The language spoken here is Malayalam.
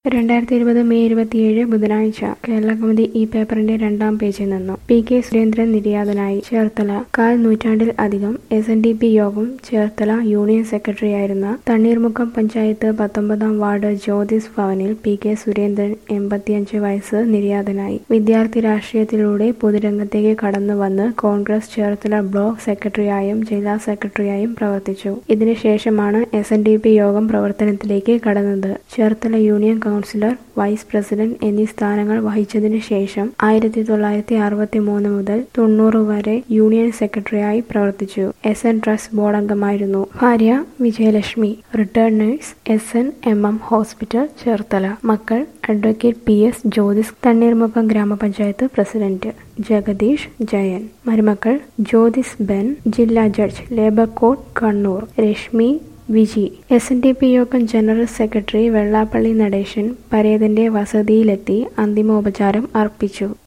രണ്ടായിരത്തി ഇരുപത് മെയ് ഇരുപത്തിയേഴ് ബുധനാഴ്ച കേരള കൗമുദി ഈ പേപ്പറിന്റെ രണ്ടാം പേജിൽ നിന്നും പി കെ സുരേന്ദ്രൻ നിര്യാതനായി ചേർത്തല കാൽ നൂറ്റാണ്ടിൽ അധികം എസ് എൻ ഡി പി യോഗം ചേർത്തല യൂണിയൻ സെക്രട്ടറിയായിരുന്ന തണ്ണീർമുക്കം പഞ്ചായത്ത് പത്തൊമ്പതാം വാർഡ് ജ്യോതിസ് ഭവനിൽ പി കെ സുരേന്ദ്രൻ എൺപത്തിയഞ്ച് വയസ്സ് നിര്യാതനായി വിദ്യാർത്ഥി രാഷ്ട്രീയത്തിലൂടെ പൊതുരംഗത്തേക്ക് കടന്നു വന്ന് കോൺഗ്രസ് ചേർത്തല ബ്ലോക്ക് സെക്രട്ടറിയായും ജില്ലാ സെക്രട്ടറിയായും പ്രവർത്തിച്ചു ഇതിനുശേഷമാണ് എസ് എൻ ഡി പി യോഗം പ്രവർത്തനത്തിലേക്ക് കടന്നത് Cherthala union councillor vice president എന്നീ സ്ഥാനങ്ങൾ വഹിച്ചതിനു ശേഷം ആയിരത്തി തൊള്ളായിരത്തി അറുപത്തി മൂന്ന് മുതൽ തൊണ്ണൂറ് വരെ യൂണിയൻ സെക്രട്ടറിയായി പ്രവർത്തിച്ചു എസ് എൻ ട്രസ്റ്റ് ബോർഡ് അംഗമായിരുന്നു ഭാര്യ Vijayalakshmi retired nurse S N M M hospital Cherthala മക്കൾ advocate P S Jyothis Thanneermukkam ഗ്രാമപഞ്ചായത്ത് പ്രസിഡന്റ് ജഗദീഷ് ജയൻ മരുമക്കൾ ജ്യോതിസ് ബെൻ ജില്ലാ judge labour court Kannur Reshmi Viji S N D P യോഗം ജനറൽ സെക്രട്ടറി വെള്ളാപ്പള്ളി നടേശൻ പരേതന്റെ വസതിയിലെത്തി അന്തിമോപചാരം അർപ്പിച്ചു